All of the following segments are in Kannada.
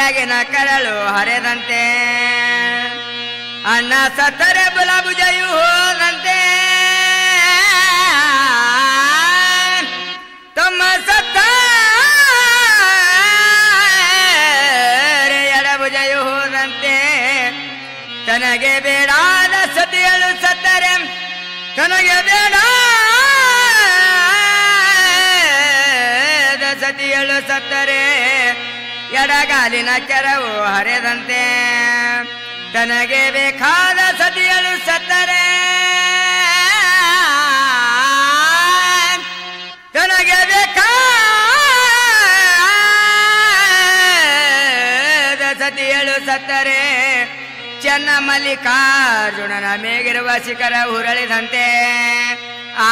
ಬಾಯಾಗಿನ ಕರಳು ಹರಿದಂತೆ ಅಣ್ಣ ಸತ್ತರೆ ಬುಲಭುಜಯು ಹೋದಂತೆ ತಮ್ಮ ಸತ್ತ ಎಡಭುಜಯು ಹೋದಂತೆ ತನಗೆ ಬೇಡಾದ ಸತಿಯಳು ಸತ್ತರೆ ತನಗೆ ಬೇಡ ಸತಿಯಳು ಸತ್ತರೆ ಎಡಗಾಲಿನ ಕೆರವು ಹರಿದಂತೆ ತನಗೆ ಬೇಕಾದ ಸತಿಯಳು ಸತ್ತರೆ ತನಗೆ ಬೇಕಾದ ಸತಿಯಳು ಸತ್ತರೆ ಚೆನ್ನ ಮಲ್ಲಿಕಾರ್ಜುನನ ಮೇಗಿರುವ ಶಿಖರ ಉರಳಿದಂತೆ ಆ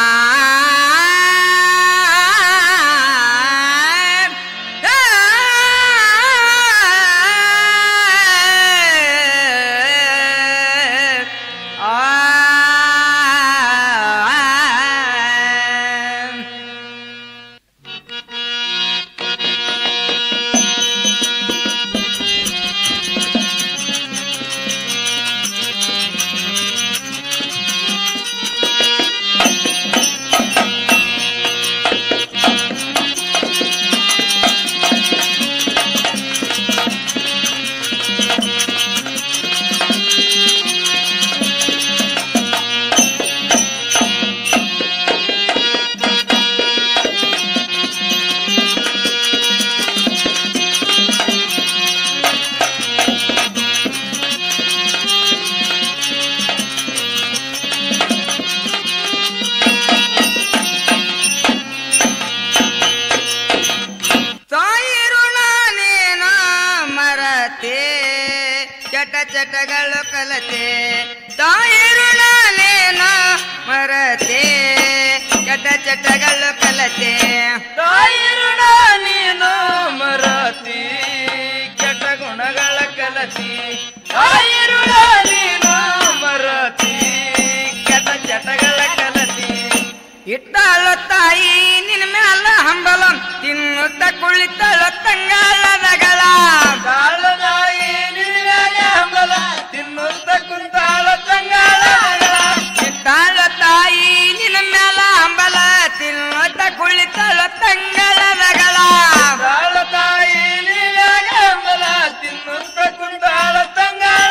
ಸಾಯಿರುಣ ನೀನು ಮರತೆ ಚಟ ಚಟಗಳು ಕಲತೆ ಸಾಯಿರುಣ ನೀನು ಮರತೆ ಚಟ ಚಟಗಳು ಕಲತೆ ತಾಯಿರುಣ ನೀನು ಮರತಿ ಕೆಟ್ಟ ಗುಣಗಳ ಕಲತಿ ತಾಯಿರುಣ ನೀನು ಮರತಿ ಕೆಟ್ಟ ಚಟಗಳ ಕಲತಿ ಇಟ್ಟಾಳು ತಾಯಿ ನಿನ್ನ ಮ್ಯಾಲ ಹಂಬಲ ತಿನ್ನುತ್ತ ಕುಳಿತಳು ತಂಗಾಳದಗಳ ತಾಳದಾಯಿ ನಿನಗಾಗೆ ಹಂಬಲ ತಿನ್ನುತ್ತ ಕುಂತಾಳ ತಂಗಾಳ ಇಟ್ಟಾಳು ತಾಯಿ ನಿನ್ನ ಮ್ಯಾಲ ಹಂಬಲ ತಿನ್ನುತ್ತ ಕುಳಿತಳು ತಂಗಾಳದಗಳ ತಾಳ ತಾಯಿ ನಿನಗಾಗೆ ಹಂಬಲ ತಿನ್ನುತ್ತ ಕುಂತಾಳ ತಂಗಾಳ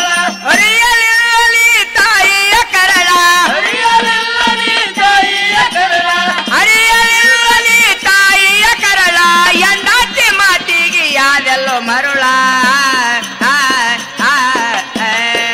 ಹರಿಯಲಿ ತಾಯಿಯ ಕರಳ ಹರಿಯಲಿಲ್ಲ ನೀ ತಾಯಿಯ ಕರಳ ಹರಿಯಲಿ ತಾಯಿಯ ಕರಳ ಎಂಡಾತಿ ಮಾತಿಗೆ ಯಾದೆಲ್ಲೋ ಮರುಳ ಆ, ಆ, ಆ.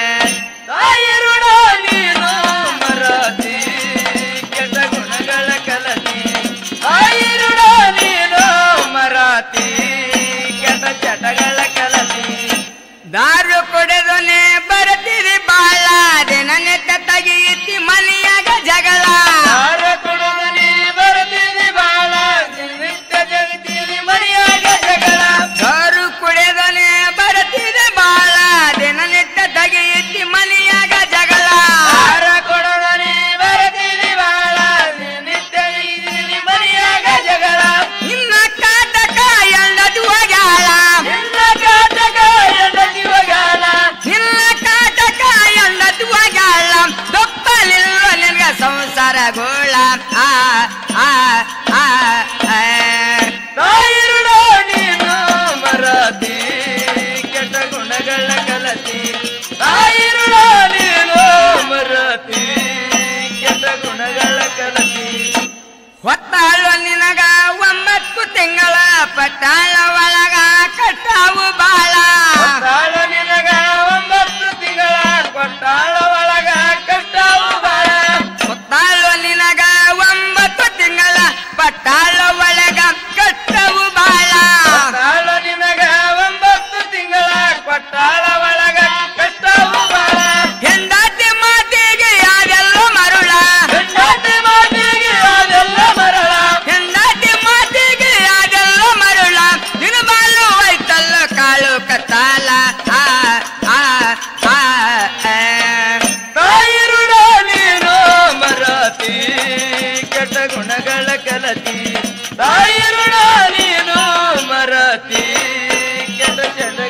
ತಾಯಿರುಣ ನೀನು ಮರತಿ ಕೆಟ್ಟ ಗುಣಗಳ ಕಲತಿ ತಾಯಿರುಣ ನೀನು ಮರತಿ ಕೆಟ್ಟ ಚಟಗಳ ಕಲತಿ ದಾರು ಕುಡಿದನೆ ಬರ್ತೀರಿ ಬಾಳ ದಿನ ನೆತ್ತ ತೆಗಿಯಿತಿ ಮನೆಯಾಗ ಜಗಳ ಯಾರ ಕುಡಿದ ನೀ ಬರ್ತೀನಿ ಬಾಳ ನಿತ್ಯ ಜಗತೀನಿ ಮನೆಯಾಗ ಜಗಳ ದಾರು ಕುಡಿದನೆ ಬರ್ತೀರಿ ಬಾಳ ದಿನ ನೆತ್ತ ತೆಗಿಯಿತಿ ಮನೆಯಾಗ ಜಗಳ ಯಾರ ಕುಡಿದ ನೀ ಬರ್ತೀನಿ ಬಾಳ ನಿತ್ಯ ಜಗತೀನಿ ಮನೆಯಾಗ ಜಗಳ ನಿನ್ನ ಕಾಟಕ ಎಂಡದು ಹೋಗ್ಯಾಳ ನಿನ್ನ ಕಾಟಕ ಎಂಡತಿ ಹೋಗಾಳ ನಿನ್ನ ಕಾಟಕ ಎಂಡದು ಹೋಗ್ಯಾಳ ತಪ್ಪಲಿಲ್ಲ ನಿನ್ಗ ಸಂಸಾರ ಗೋಳ ಆ ಆ ಆ ಆ. ತಾಯಿರುಳ ನೀನು ಮರತಿ ಕೆಟ್ಟ ಗುಣಗಳ ಕಲತಿ ತಾಯಿರುಳ ನೀನು ಮರತಿ ಕೆಟ್ಟ ಗುಣಗಳ ಕಲತಿ ಹೊತ್ತಾಳು ನಿನಗ ಒಂಬತ್ತು ತಿಂಗಳ ಪಟ್ಟಾಳ ಒಳಗ ಕಟ್ಟಾವು ಬಾಳ ತಾಳ ನಿನಗ ಒಂಬತ್ತು ತಿಂಗಳ ಕೊಟ್ಟಾಳ ಒಳಗ ಕಟ್ಟಾವು ಬಾಳ ಹೊತ್ತಾಳು ನಿನಗ ಒಂಬತ್ತು ತಿಂಗಳ ಪಟ್ಟಾಳ ಒಳಗ ಕಟ್ಟವು ಬಾಳ ತಾಳ ನಿನಗ ಒಂಬತ್ತು ತಿಂಗಳ ಕೊಟ್ಟಾಳ ಒಳಗ ಕಟ್ಟಾವು ಬಾಳ ಹೆಂಡತಿ ಮಾತಿಗೆ ಯಾರೆಲ್ಲೋ ಮರುಳ ಹೆಂಡತಿ ಮಾತಿಗೆ ಅದೆಲ್ಲ ಮರಳ ಹೆಂಡತಿ ಮಾತಿಗೆ ಯಾರೆಲ್ಲೋ ಮರುಳ ನಿನ್ನ ಬಾಳು ಹೋಯ್ತಲ್ಲ ಕಾಳು ಕತ್ತಾಲ ಆ ಆ ಆ ಆ. ತಾಯಿರುಡ ನೀನು ಮರತಿ ಕೆಟ್ಟ ಗುಣಗಳ ಕಲತಿ ತಾಯಿರುಡ ನೀನು ಮರತಿ ಕೆಟ್ಟ ಚಟ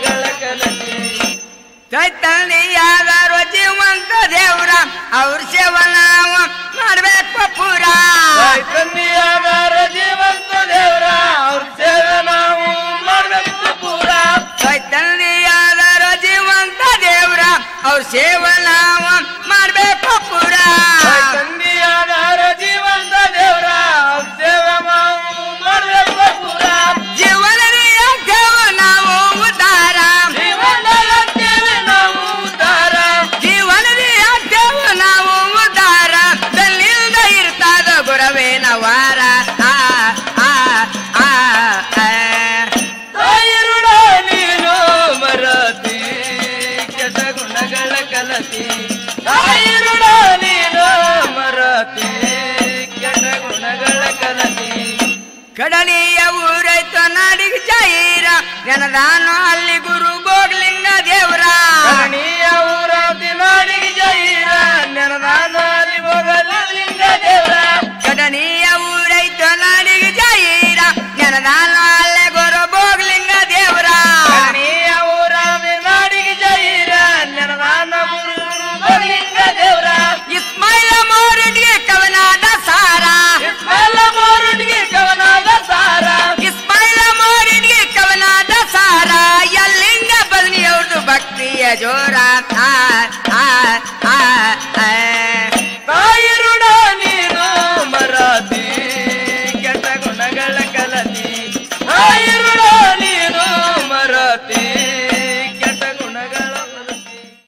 ಚೈತನ್ಯಗಾರ ಜೀವಂತ ದೇವ್ರ ಅವ್ರ ಸೇವೆ ನಾವು ಮಾಡ್ಬೇಕು ಪೂರ ಚೈತನ್ಯಾದರ ಜೀವಂತ ದೇವ್ರ ಅವ್ರ ಸೇವೆ ನಾವು ಮಾಡ್ಬೇಕು ಪೂರ ಚೈತನ್ಯಗಾರ ಜೀವಂತ ದೇವ್ರ ಅವ್ರ ಸೇವೆ ನಾವು ಮಾಡ್ಬೇಕು ಪೂರ ಜೀವನದಿ ಆಗ್ತೇವ ನಾವು ಉದ್ಧಾರ ಜೀವನದಂತೇವೆ ನಾವು ಉದ್ಧಾರ ಜೀವನದಿ ಆಗ್ತೇವ ನಾವು ಉದ್ಧಾರ ಬೆಲ್ಲಿಂದ ಇರ್ತದ ಗುರವೇನ ವಾರ ಆ ಆ ಆ ಆ. ತಾಯಿರುಡ ನೀನು ಮರತಿ ಕೆಟ್ಟ ಗುಣಗಳ ಕಲತಿ ತಾಯಿರುಡ ನೀನು ಮರತಿ ಕೆಟ್ಟ ಗುಣಗಳ ಕಲತಿ ಕಡಲಿಯ ಊರೈತು ನಾಡಿಗೆ ಜಾಯಿರ ಜನದಾನ ಅಲ್ಲಿ ಗುರು ಗೋಗ್ಲಿಂಗ ದೇವ್ರ ಕರಣಿಯ ಊರಾತಿ ನಾಡಿಗೆ ಜೈರ ನೆನದಾನಾಲಿ ಹೋಗಲಿಂಗ ದೇವರ ಕಡಲಿಯ ಊರೈತು ನಾಡಿಗೆ ಜಾಯಿರ ಜನದಾನ